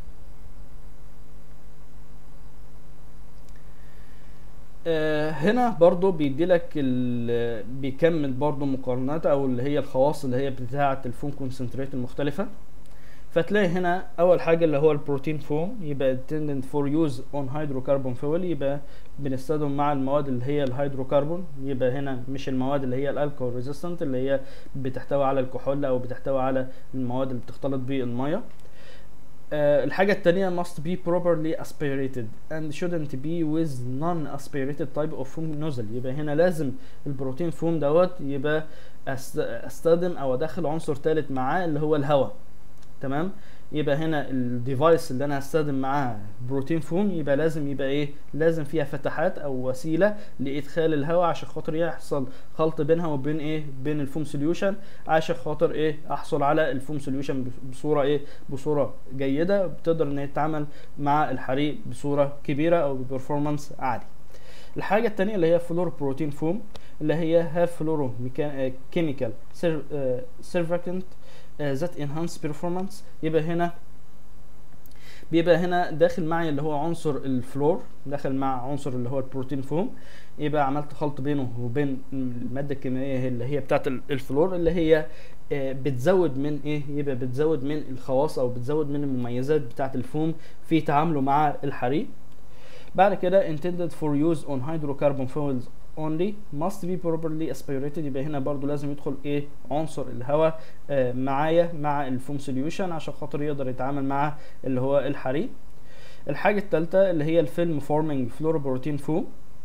آه، هنا برضو بيدي لك ال- بيكمل برضو مقارنات او اللي هي الخواص اللي هي بتاعه الفوم كونسنتريت المختلفه فتلاقي هنا اول حاجه اللي هو البروتين فوم يبقى intended for use on hydrocarbon fuel يبقى بنستخدم مع المواد اللي هي الهيدروكربون يبقى هنا مش المواد اللي هي الالكول ريزيستنت اللي هي بتحتوي على الكحول او بتحتوي على المواد اللي بتختلط بالميه آه، الحاجة التانية must be properly aspirated and shouldn't be with non-aspirated type of foam nozzle يبقى هنا لازم البروتين فوم دوت يبقى أست- استخدم او ادخل عنصر تالت معاه اللي هو الهواء تمام يبقى هنا الديفايس اللي انا هستخدم معاه بروتين فوم يبقى لازم يبقى ايه لازم فيها فتحات او وسيله لادخال الهواء عشان خاطر يحصل خلط بينها وبين ايه بين الفوم سوليوشن عشان خاطر ايه احصل على الفوم سوليوشن بصوره ايه بصوره جيده بتقدر ان هي تتعامل مع الحريق بصوره كبيره او ببرفورمانس عالي الحاجه التانية اللي هي فلور بروتين فوم اللي هي هاف فلورو كيميكال سيرفاكنت ذات انهانس بيرفورمانس يبقى هنا بيبقى هنا داخل معي اللي هو عنصر الفلور داخل مع عنصر اللي هو البروتين فوم يبقى عملت خلط بينه وبين الماده الكيميائيه اللي هي بتاعه ال- الفلور اللي هي آه، بتزود من ايه يبقى بتزود من الخواص او بتزود من المميزات بتاعه الفوم في تعامله مع الحريق بعد كده intended for use on hydrocarbon fuels only must be properly aspirated يبقى هنا برضو لازم يدخل ايه عنصر الهواء آه معايا مع الفوم سوليوشن عشان خاطر يقدر يتعامل مع اللي هو الحريق الحاجة التالتة اللي هي الفيلم فورمينج فلوروبروتين فوم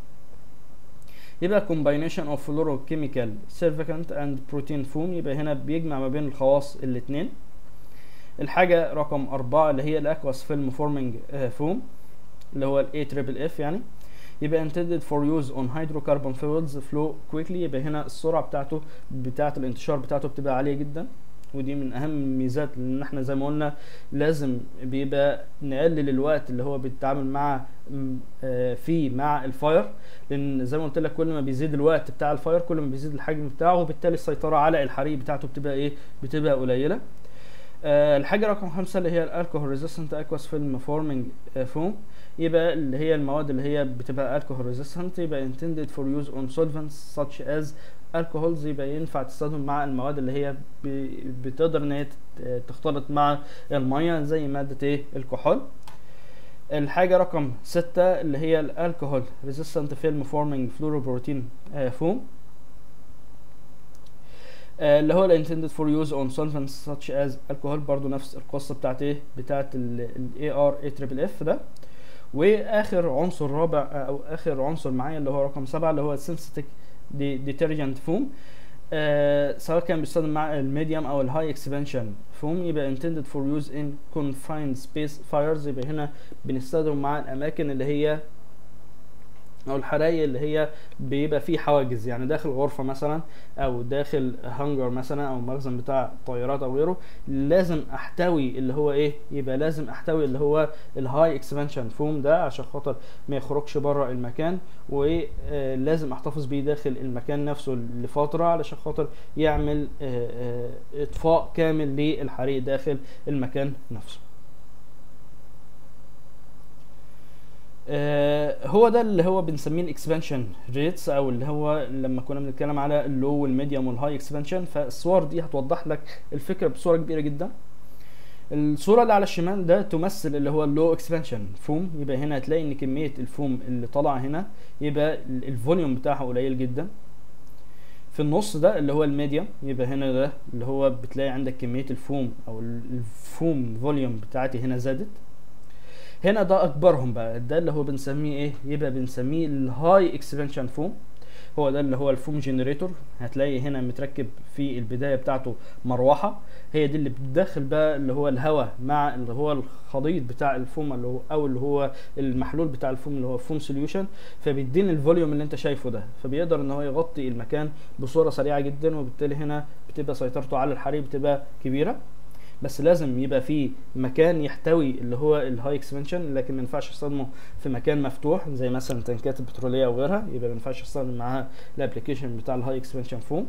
يبقى combination of fluorochemical surfactant and protein foam يبقى هنا بيجمع ما بين الخواص الاتنين الحاجة رقم أربعة اللي هي الأكواس فيلم فورمينج فوم اللي هو ال A triple F يعني يبقى intended for use on hydrocarbon fuels flow quickly يبقى هنا السرعة بتاعته بتاعة الانتشار بتاعته بتبقى عالية جدا ودي من اهم الميزات لان احنا زي ما قلنا لازم بيبقى نقلل الوقت اللي هو بيتعامل مع م- آه، فيه مع الفاير لان زي ما قلت لك كل ما بيزيد الوقت بتاع الفاير كل ما بيزيد الحجم بتاعه وبالتالي السيطرة على الحريق بتاعته بتبقى ايه بتبقى قليلة آه، الحاجة رقم خمسة اللي هي الالكوهول ريزيستنت اكواس فيلم فورمينج فوم يبقى اللي هي المواد اللي هي بتبقى الكوهول ريزيستنت يبقى intended for use on solvents such as alcohols يبقى ينفع تستخدم مع المواد اللي هي ب- بتقدر ان هي تت- تختلط مع المية زي مادة ايه الكحول الحاجة رقم ستة اللي هي الالكوهول ريزيستنت فيلم فورمينج فلوروبروتين فوم آه، اللي هو ال intended for use on solvents such as alcohol برضو نفس القصة بتاعت ايه بتاعت ال ال AR A triple F ده واخر عنصر رابع آه، او اخر عنصر معايا اللي هو رقم سبعة اللي هو synthetic de- detergent foam آه سواء كان بيستخدم مع الميديوم او الهاي اكسبانشن فوم يبقى intended for use in confined space fires يبقى هنا بنستخدم مع الاماكن اللي هي او الحرايق اللي هي بيبقى فيه حواجز يعني داخل غرفه مثلا او داخل هانجر مثلا او مخزن بتاع طيارات او غيره لازم احتوي اللي هو ايه يبقى لازم احتوي اللي هو الهاي اكسبانشن فوم ده عشان خاطر ما يخرجش بره المكان ولازم احتفظ بيه داخل المكان نفسه لفتره علشان خاطر يعمل آه، آه، اطفاء كامل للحريق داخل المكان نفسه آه، هو ده اللي هو بنسميه الاكسبانشن ريتس او اللي هو لما كنا بنتكلم على اللو والميديوم والهاي اكسبانشن فالصور دي هتوضح لك الفكره بصوره كبيره جدا الصوره اللي على الشمال ده تمثل اللي هو اللو اكسبانشن فوم يبقى هنا هتلاقي ان كميه الفوم اللي طالعه هنا يبقى ال- الفوليوم بتاعها قليل جدا في النص ده اللي هو الميديوم يبقى هنا ده اللي هو بتلاقي عندك كميه الفوم او ال- الفوم فوليوم بتاعتي هنا زادت هنا ده اكبرهم بقى ده اللي هو بنسميه ايه يبقى بنسميه الهاي اكسبانشن فوم هو ده اللي هو الفوم جنريتور هتلاقي هنا متركب في البدايه بتاعته مروحه هي دي اللي بتدخل بقى اللي هو الهواء مع اللي هو الخليط بتاع الفوم اللي هو او اللي هو المحلول بتاع الفوم اللي هو فوم سوليوشن فبيديني الفوليوم اللي انت شايفه ده فبيقدر ان هو يغطي المكان بصوره سريعه جدا وبالتالي هنا بتبقى سيطرته على الحريق بتبقى كبيره بس لازم يبقى في مكان يحتوي اللي هو الهاي اكسبنشن لكن ما ينفعش استخدمه في مكان مفتوح زي مثلا تنكات البتروليه او غيرها يبقى ما ينفعش استخدم معاها الابلكيشن بتاع الهاي اكسبنشن فوم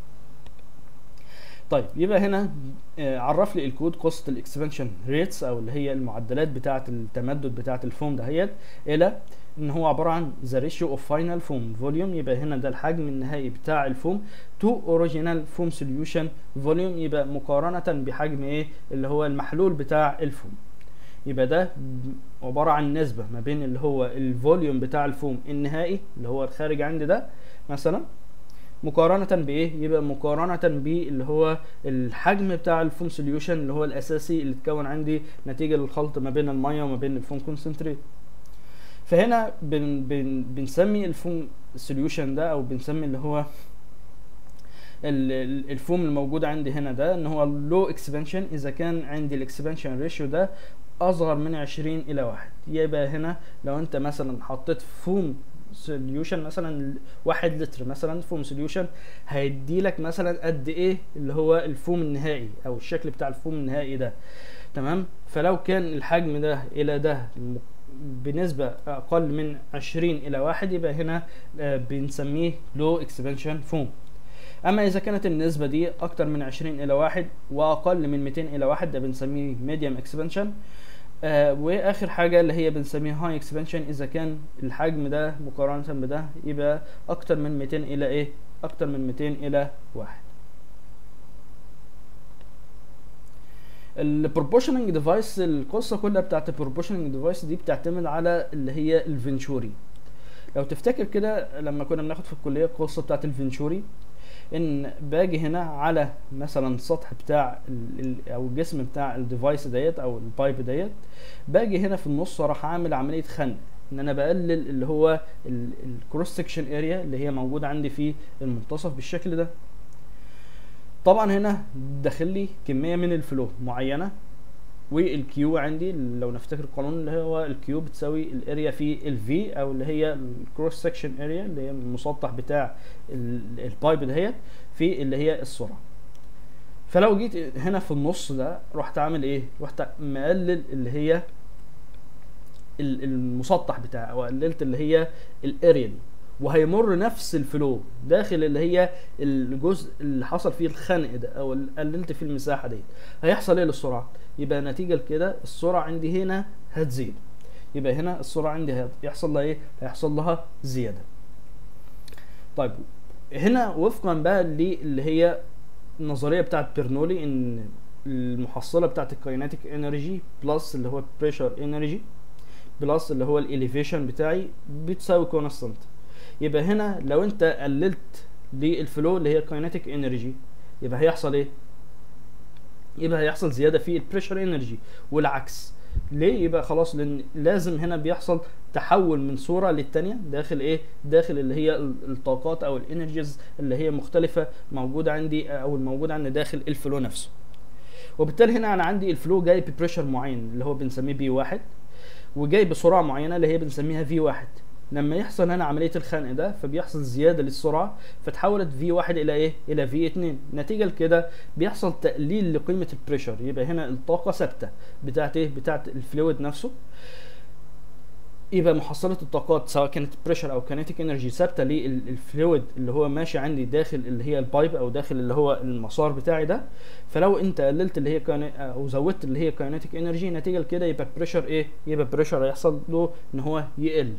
طيب يبقى هنا آه، عرف لي الكود كوست الاكسبنشن ريتس او اللي هي المعدلات بتاعه التمدد بتاعه الفوم دهيت الى ان هو عباره عن ذا ريشيو اوف فاينل فوم فوليوم يبقى هنا ده الحجم النهائي بتاع الفوم تو اوريجينال فوم سوليوشن فوليوم يبقى مقارنه بحجم ايه اللي هو المحلول بتاع الفوم يبقى ده عباره عن نسبه ما بين اللي هو الفوليوم بتاع الفوم النهائي اللي هو الخارج عندي ده مثلا مقارنة بإيه؟ يبقى مقارنة باللي هو الحجم بتاع الفوم سوليوشن اللي هو الأساسي اللي اتكون عندي نتيجة للخلط ما بين المية وما بين الفوم كونسنتريت. فهنا بن بن بنسمي الفوم سوليوشن ده أو بنسمي اللي هو ال- ال- الفوم الموجود عندي هنا ده ان هو لو اكسبانشن اذا كان عندي الاكسبانشن ريشيو ده اصغر من 20 الى 1 يبقى هنا لو انت مثلا حطيت فوم سوليوشن مثلا واحد لتر مثلا فوم سوليوشن هيدي لك مثلا قد ايه اللي هو الفوم النهائي او الشكل بتاع الفوم النهائي ده تمام فلو كان الحجم ده الى ده م- بنسبة أقل من 20 إلى واحد يبقى هنا آه، بنسميه لو اكسبانشن فوم اما اذا كانت النسبه دي اكتر من 20 الى 1 واقل من 200 الى 1 ده بنسميه ميديوم اكسبانشن آه واخر حاجه اللي هي بنسميها هاي اكسبانشن اذا كان الحجم ده مقارنه بده يبقى اكتر من 200 الى ايه اكتر من 200 الى 1 البروبوشننج ديفايس القصه كلها بتاعت البروبوشننج ديفايس دي بتعتمد على اللي هي الفنشوري لو تفتكر كده لما كنا بناخد في الكليه القصه بتاعت الفنشوري ان باجي هنا على مثلا السطح بتاع ال ال او الجسم بتاع الديفايس ديت او البايب ديت باجي هنا في النص راح اعمل عمليه خنق ان انا بقلل اللي هو الكروس سكشن اريا اللي هي موجوده عندي في المنتصف بالشكل ده طبعا هنا داخل لي كميه من الفلو معينه والكيو عندي لو نفتكر القانون اللي هو الكيو بتساوي الاريا في الفي او اللي هي الكروس سكشن اريا اللي هي المسطح بتاع ال- البايب دهيت في اللي هي السرعه فلو جيت هنا في النص ده رحت عامل ايه رحت مقلل اللي هي ال- المسطح بتاعي او قللت اللي هي الاريا دي وهيمر نفس الفلو داخل اللي هي الجزء اللي حصل فيه الخنق ده او اللي قللت فيه المساحه دي هيحصل ايه للسرعه يبقى نتيجه لكده السرعه عندي هنا هتزيد يبقى هنا السرعه عندي هيحصل لها ايه هيحصل لها زياده طيب هنا وفقا بقى اللي هي النظريه بتاعت بيرنولي ان المحصله بتاعت الكايناتيك انرجي بلس اللي هو بريشر انرجي بلس اللي هو الاليفيشن بتاعي بتساوي كونستانت يبقى هنا لو انت قللت للفلو اللي هي الكايناتيك انرجي يبقى هيحصل ايه يبقى هيحصل زياده في البريشر انرجي والعكس ليه يبقى خلاص لان لازم هنا بيحصل تحول من صوره للتانيه داخل ايه داخل اللي هي الطاقات او الانرجيز اللي هي مختلفه موجوده عندي او الموجوده عندي داخل الفلو نفسه وبالتالي هنا انا عندي الفلو جاي ببريشر معين اللي هو بنسميه بي واحد وجاي بسرعه معينه اللي هي بنسميها في واحد لما يحصل هنا عمليه الخنق ده فبيحصل زياده للسرعه فتحولت في واحد الى ايه الى في اتنين نتيجه لكده بيحصل تقليل لقيمه البريشر يبقى هنا الطاقه ثابته بتاعت ايه بتاعت الفلويد نفسه يبقى محصله الطاقات سواء كانت بريشر او كينيتيك انرجي ثابته للفلويد اللي هو ماشي عندي داخل اللي هي البايب او داخل اللي هو المسار بتاعي ده فلو انت قللت اللي هي كان او زودت اللي هي كينيتيك انرجي نتيجه لكده يبقى بريشر ايه يبقى بريشر هيحصل له ان هو يقل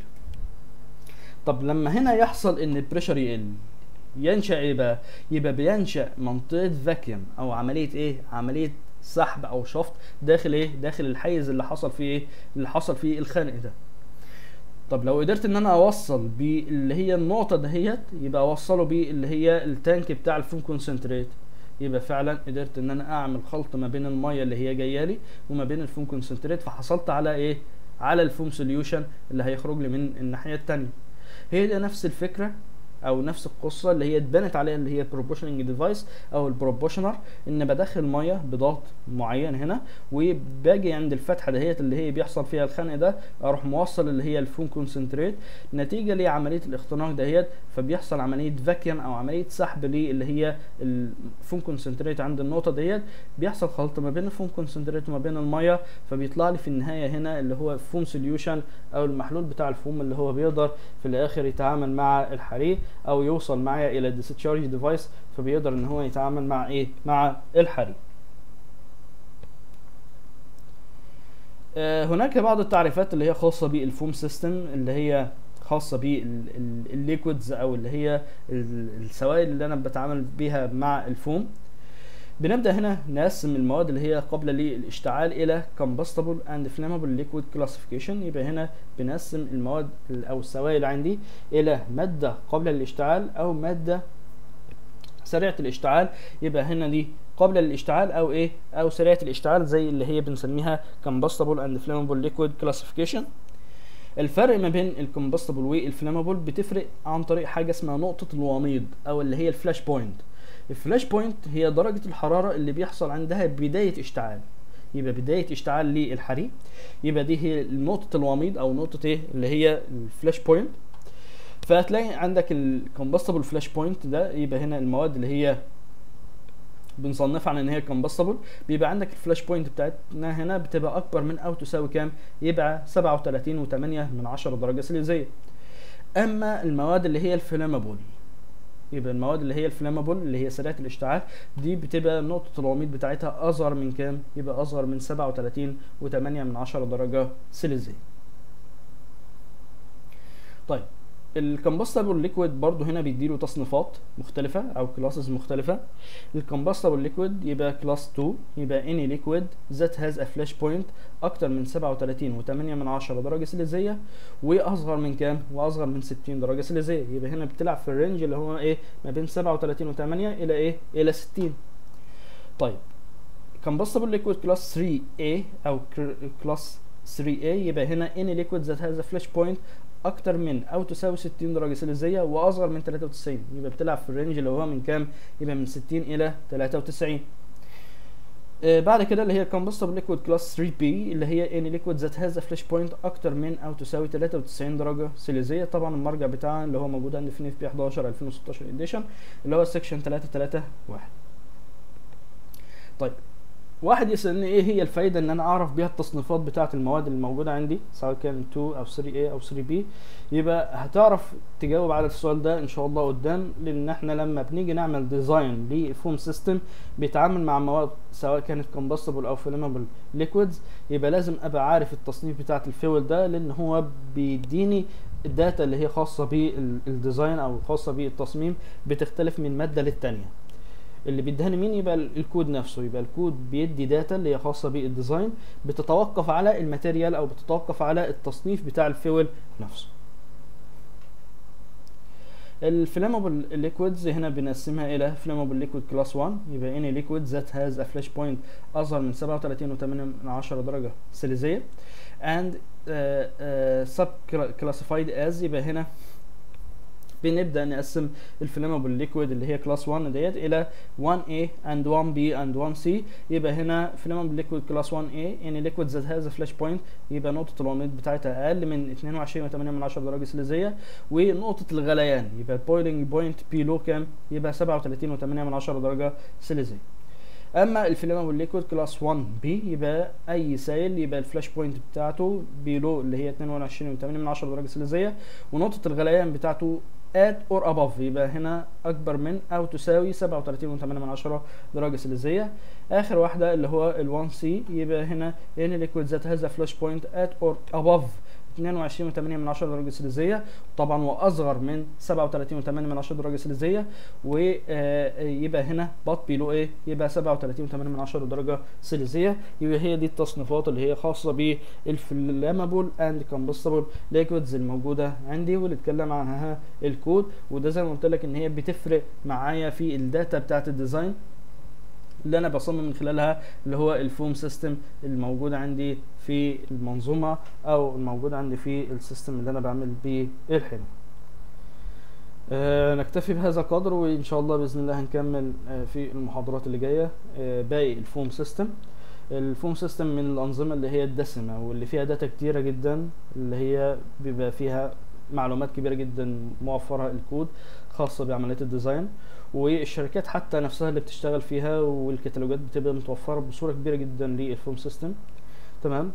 طب لما هنا يحصل ان البريشر يقل ينشا ايه بقى يبقى بينشا منطقه فاكيوم او عمليه ايه عمليه سحب او شفط داخل ايه داخل الحيز اللي حصل فيه ايه اللي حصل فيه الخنق ده طب لو قدرت ان انا اوصل باللي هي النقطه دهيت يبقى اوصله باللي هي التانك بتاع الفوم كونسنتريت يبقى فعلا قدرت ان انا اعمل خلط ما بين الميه اللي هي جايه لي وما بين الفوم كونسنتريت فحصلت على ايه على الفوم سوليوشن اللي هيخرج لي من الناحيه التانية هي دي نفس الفكره او نفس القصه اللي هي اتبنت عليها اللي هي بروبوشننج ديفايس او البروبوشنر ان بدخل ميه بضغط معين هنا وباجي عند الفتحه دهيت اللي هي بيحصل فيها الخنق ده اروح موصل اللي هي الفوم كونسنتريت نتيجه لعمليه الاختناق دهيت فبيحصل عمليه فاكيوم او عمليه سحب اللي هي الفوم كونسنتريت عند النقطه ديت بيحصل خلط ما بين الفوم كونسنتريت وما بين الميه فبيطلع لي في النهايه هنا اللي هو فوم سوليوشن او المحلول بتاع الفوم اللي هو بيقدر في الاخر يتعامل مع الحريق او يوصل معايا الى الديسشارج ديفايس فبيقدر ان هو يتعامل مع ايه مع الحريق آه هناك بعض التعريفات اللي هي خاصه بالفوم سيستم اللي هي خاصه بالليكويدز او اللي هي السوائل اللي انا بتعامل بيها مع الفوم بنبدا هنا نقسم المواد اللي هي قابله للاشتعال الى combustible and flammable liquid classification يبقى هنا بنقسم المواد او السوائل عندي الى ماده قابله للاشتعال او ماده سريعه الاشتعال يبقى هنا دي قابله للاشتعال او ايه او سريعه الاشتعال زي اللي هي بنسميها combustible and flammable liquid classification الفرق ما بين الكومبستبل والفلامبل بتفرق عن طريق حاجه اسمها نقطه الوميض او اللي هي الفلاش بوينت الفلاش بوينت هي درجه الحراره اللي بيحصل عندها بدايه اشتعال يبقى بدايه اشتعال للحريق يبقى دي هي نقطه الوميض او نقطه ايه اللي هي الفلاش بوينت فهتلاقي عندك الكومبستبل فلاش بوينت ده يبقى هنا المواد اللي هي بنصنفها على ان هي كومبستبل بيبقى عندك الفلاش بوينت بتاعتنا هنا بتبقى اكبر من او تساوي كام يبقى 37 و8 من 10 درجه سليزيه اما المواد اللي هي الفلامبل يبقى المواد اللي هي الفلامبل اللي هي سريعه الاشتعال دي بتبقى نقطه الوميض بتاعتها اصغر من كام يبقى اصغر من 37 و8 من 10 درجه سليزيه طيب الكمبستبل ليكويد برضو هنا بيديله تصنيفات مختلفة أو كلاسز مختلفة الكمبستبل ليكويد يبقى كلاس 2 يبقى any liquid that has a flash point أكتر من 37 و8 من 10 درجة سليزية وأصغر من كام؟ وأصغر من 60 درجة سليزية يبقى هنا بتلعب في الرينج اللي هو إيه؟ ما بين 37 و8 إلى إيه؟ إلى 60 طيب combustible liquid class 3A أو كلاس 3A يبقى هنا any liquid that has a flash point اكتر من او تساوي 60 درجه سليزيه واصغر من 93 يبقى بتلعب في الرينج اللي هو من كام يبقى من 60 الى 93 آه بعد كده اللي هي combustible liquid class 3B اللي هي any liquid that has a flash point اكتر من او تساوي 93 درجه سليزيه طبعا المرجع بتاعها اللي هو موجود عندي في NFP 11 2016 اديشن اللي هو سكشن 331 طيب واحد يسالني ايه هي الفايده ان انا اعرف بيها التصنيفات بتاعه المواد اللي موجوده عندي سواء كان 2 او 3A او 3B يبقى هتعرف تجاوب على السؤال ده ان شاء الله قدام لان احنا لما بنيجي نعمل ديزاين لفوم سيستم بيتعامل مع مواد سواء كانت كومبستبل او فليمبل ليكويدز يبقى لازم ابقى عارف التصنيف بتاعه الفيول ده لان هو بيديني الداتا اللي هي خاصه بالديزاين او خاصه بالتصميم بتختلف من ماده للتانيه اللي بيدهني مين يبقى الكود نفسه يبقى الكود بيدي داتا اللي هي خاصه بالديزاين بتتوقف على الماتيريال او بتتوقف على التصنيف بتاع الفيول نفسه الفلامبل ليكويدز هنا بنقسمها الى فلامبل ليكويد كلاس 1 يبقى any liquid that has a flash point اصغر من 37.8 درجه سليزيه and uh, uh, sub classified as يبقى هنا بنبدا نقسم الفلامبل ليكويد اللي هي كلاس 1 ديت الى 1A and 1B and 1C يبقى هنا فلامبل ليكويد كلاس 1A يعني ليكويد ذات هاز فلاش بوينت يبقى نقطه الوميض بتاعتها اقل من 22.8 من 10 درجه سليزيه ونقطه الغليان يبقى البويلنج بوينت بيلو كام يبقى 37.8 من 10 درجه سليزيه اما الفلامبل ليكويد كلاس 1 بي يبقى اي سائل يبقى الفلاش بوينت بتاعته بيلو اللي هي 22.8 من 10 درجه سليزيه ونقطه الغليان بتاعته at or above يبقى هنا اكبر من او تساوي 37.8 من 10 درجه سليزيه اخر واحده اللي هو ال 1C يبقى هنا ان liquid that has a flash point at or above 22.8 من 10 درجه سليزيه طبعا واصغر من 37.8 من 10 درجه سليزيه ويبقى هنا بط بيلو ايه يبقى 37.8 من 10 درجه سليزيه يبقى هي دي التصنيفات اللي هي خاصه بالفلامبل اند كومبستبل ليكويدز الموجوده عندي واللي اتكلم عنها الكود وده زي ما قلت لك ان هي بتفرق معايا في الداتا بتاعت الديزاين اللي انا بصمم من خلالها اللي هو الفوم سيستم الموجود عندي في المنظومه او الموجود عندي في السيستم اللي انا بعمل بيه الحمى آه، نكتفي بهذا القدر وان شاء الله باذن الله هنكمل آه، في المحاضرات اللي جايه آه، باقي الفوم سيستم الفوم سيستم من الانظمه اللي هي الدسمه واللي فيها داتا كتيره جدا اللي هي بيبقى فيها معلومات كبيره جدا موفرها الكود خاصه بعمليه الديزاين والشركات حتى نفسها اللي بتشتغل فيها والكتالوجات بتبقى متوفره بصوره كبيره جدا للفوم سيستم تمام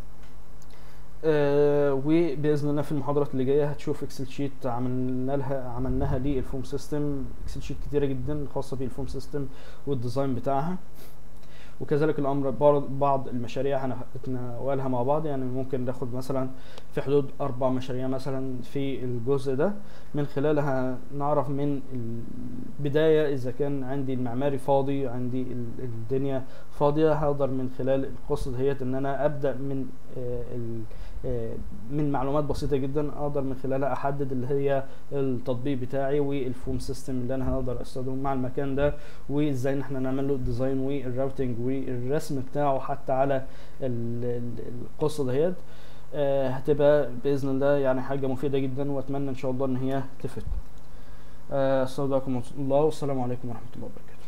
آه وباذن الله في المحاضرات اللي جايه هتشوف اكسل شيت عملنا لها عملناها للفوم سيستم اكسل شيت كتيره جدا خاصه بالفوم سيستم والديزاين بتاعها وكذلك الامر بار- بعض المشاريع هنتناولها مع بعض يعني ممكن ناخد مثلا في حدود اربع مشاريع مثلا في الجزء ده من خلالها نعرف من البدايه اذا كان عندي المعماري فاضي عندي ال- الدنيا فاضيه هقدر من خلال القصه دهيت ان انا ابدا من آه، ال- آه، من معلومات بسيطه جدا اقدر من خلالها احدد اللي هي التطبيق بتاعي والفوم سيستم اللي انا هقدر استخدمه مع المكان ده وازاي ان احنا نعمل له الديزاين والراوتنج والرسم بتاعه حتى على ال- ال- القصه دهيت آه، هتبقى باذن الله يعني حاجه مفيده جدا واتمنى ان شاء الله ان هي تفيد آه، استودعكم الله والسلام عليكم ورحمه الله وبركاته